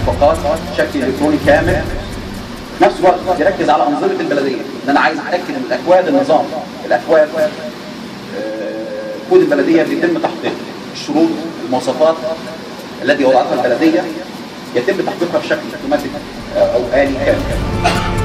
الموافقات بشكل الكتروني كامل في نفس الوقت يركز على انظمه البلديه ان انا عايز اتاكد ان الاكواد النظام الاكواد آه، كود البلديه بيتم تحقيق الشروط المواصفات التي وضعتها البلديه يتم تحقيقها بشكل اوتوماتيك آه، او آلي كامل